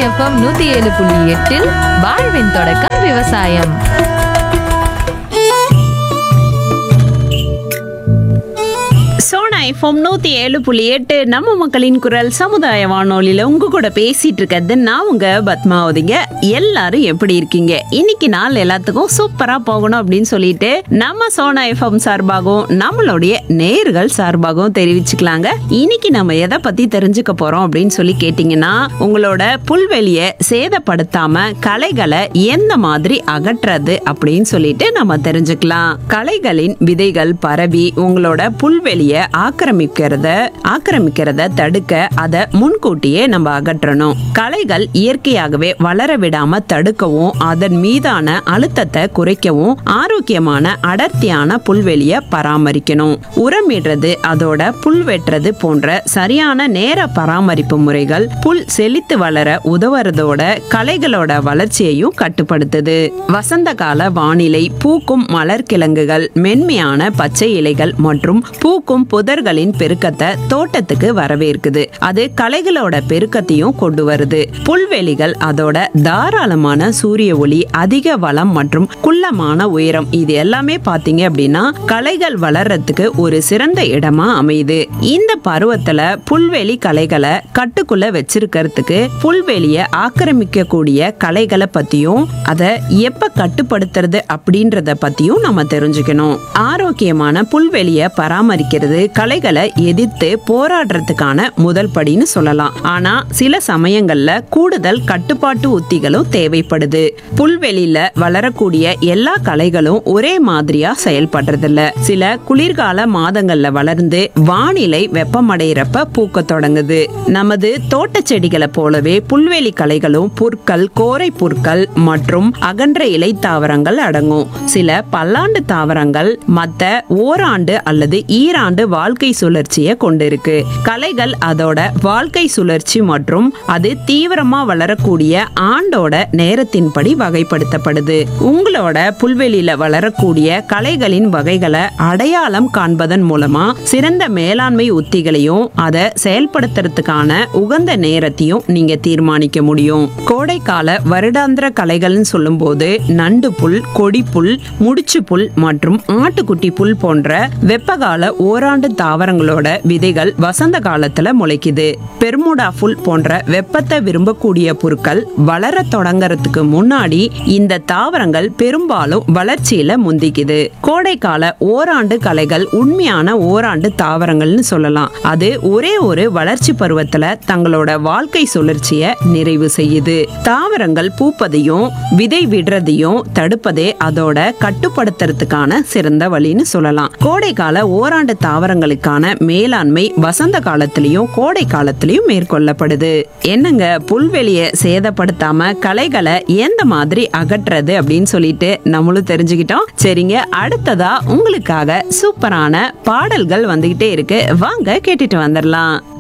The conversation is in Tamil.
எஃப்எம் நூத்தி ஏழு புள்ளி எட்டில் வாழ்வின் தொடக்கம் விவசாயம் சோனா எஃப்எம் நூத்தி ஏழு புள்ளி எட்டு நம்ம மக்களின் குரல் சமுதாய வானொலியில உங்க கூட பேசிட்டு இருக்கிறது நான் உங்க பத்மாவதிங்க எல்லாரும் எப்படி இருக்கீங்க இன்னைக்கு நாள் எல்லாத்துக்கும் சூப்பரா போகணும் அப்படின்னு சொல்லிட்டு நம்ம சோனா எஃப்எம் சார்பாகவும் நம்மளுடைய நேர்கள் சார்பாகவும் தெரிவிச்சுக்கலாங்க இன்னைக்கு நம்ம எதை பத்தி தெரிஞ்சுக்க போறோம் அப்படின்னு சொல்லி கேட்டீங்கன்னா உங்களோட புல்வெளியை சேதப்படுத்தாம களைகளை எந்த மாதிரி அகற்றுறது அப்படின்னு சொல்லிட்டு நம்ம தெரிஞ்சுக்கலாம் களைகளின் விதைகள் பரவி உங்களோட புல்வெளியை ஆக்கிரமிக்கிறத ஆக்கிரமிக்கிறத தடுக்க அதை முன்கூட்டியே நம்ம அகற்றணும் களைகள் இயற்கையாகவே வளர விடாம தடுக்கவும் அதன் மீதான அழுத்தத்தை குறைக்கவும் ஆரோக்கியமான அடர்த்தியான புல்வெளியை பராமரிக்கணும் உரமிடுறது அதோட புல் வெட்டுறது போன்ற சரியான நேர பராமரிப்பு முறைகள் புல் செழித்து வளர உதவுறதோட களைகளோட வளர்ச்சியையும் கட்டுப்படுத்துது வசந்த கால வானிலை பூக்கும் மலர் கிழங்குகள் மென்மையான பச்சை இலைகள் மற்றும் பூக்கும் புதர்களின் பெருக்கத்தை தோட்டத்துக்கு வரவேற்குது அது களைகளோட பெருக்கத்தையும் கொண்டு வருது புல்வெளிகள் அதோட தாராளமான சூரிய ஒளி அதிக வளம் மற்றும் குள்ளமான உயரம் இது எல்லாமே பாத்தீங்க அப்படின்னா களைகள் வளர்றதுக்கு ஒரு சிறந்த இடமா அமையுது இந்த பருவத்துல புல்வெளி களைகளை கட்டுக்குள்ள வச்சிருக்கிறதுக்கு புல்வெளிய ஆக்கிரமிக்க கூடிய களைகளை பத்தியும் அதை எப்ப கட்டுப்படுத்துறது அப்படின்றத பத்தியும் நம்ம தெரிஞ்சுக்கணும் ஆரோக்கியமான புல்வெளிய பராமரிக்கிறது களைகளை எதிர்த்து போராடுறதுக்கான முதல் படின்னு சொல்லலாம் ஆனா சில சமயங்கள்ல கூடுதல் கட்டுப்பாட்டு உத்திகளும் தேவைப்படுது புல்வெளியில வளரக்கூடிய எல்லா களைகளும் ஒரே மாதிரியா செயல்படுறதில்ல சில குளிர்கால மாதங்கள்ல வளர்ந்து வானிலை வெப்பமடைகிறப்ப பூக்க தொடங்குது நமது தோட்ட செடிகளை போலவே புல்வெளி களைகளும் புற்கள் கோரை புற்கள் மற்றும் அகன்ற இலை தாவரங்கள் அடங்கும் சில பல்லாண்டு தாவரங்கள் மத்த ஓராண்டு அல்லது ஈராண்டு வாழ்க்கை சுழற்சியை கொண்டிருக்கு களைகள் அதோட வாழ்க்கை சுழற்சி மற்றும் அது தீவிரமா வளரக்கூடிய ஆண்டோட நேரத்தின்படி வகைப்படுத்தப்படுது உங்களோட புல்வெளியில வளரக்கூடிய களைகளின் வகைகளை அடையாளம் காண்பதன் மூலமா சிறந்த மேலாண்மை உத்திகளையும் அதை செயல்படுத்துறதுக்கான உகந்த நேரத்தையும் நீங்க தீர்மானிக்க முடியும் கோடைக்கால வருடாந்திர களைகள்னு சொல்லும்போது நண்டு புல் கொடி புல் முடிச்சு புல் மற்றும் ஆட்டுக்குட்டி புல் போன்ற வெப்பகால ஓராண்டு தாவரங்களோட விதைகள் வசந்த காலத்துல முளைக்குது பெர்முடா புல் போன்ற வெப்பத்தை விரும்பக்கூடிய புற்கள் வளர தொடங்கறதுக்கு முன்னாடி இந்த தாவரங்கள் பெரும்பாலும் வளர்ச்சியில முந்திக்குது கோடைக்கால ஓராண்டு களைகள் உண்மையான ஓராண்டு தாவரங்கள்னு சொல்லலாம் அது ஒரே ஒரு வளர்ச்சி பருவத்துல தங்களோட வாழ்க்கை சுழற்சிய நிறைவு செய்யுது தாவரங்கள் பூப்பதையும் விதை விடுறதையும் தடுப்பதே அதோட கட்டுப்படுத்துறதுக்கான சிறந்த வழின்னு சொல்லலாம் கோடைக்கால ஓராண்டு தாவரங்களுக்கான மேலாண்மை வசந்த காலத்திலையும் கோடை காலத்திலையும் மேற்கொள்ளப்படுது என்னங்க புல்வெளியை சேதப்படுத்தாம களைகளை எந்த மாதிரி அகற்றுறது அப்படின்னு சொல்லிட்டு நம்மளும் தெரிஞ்சுக்கிட்டோம் சரிங்க அடுத்ததா உங்களுக்காக சூப்பரான பாடல்கள் வந்துகிட்டே இருக்கு வாங்க கேட்டுட்டு வந்துடலாம்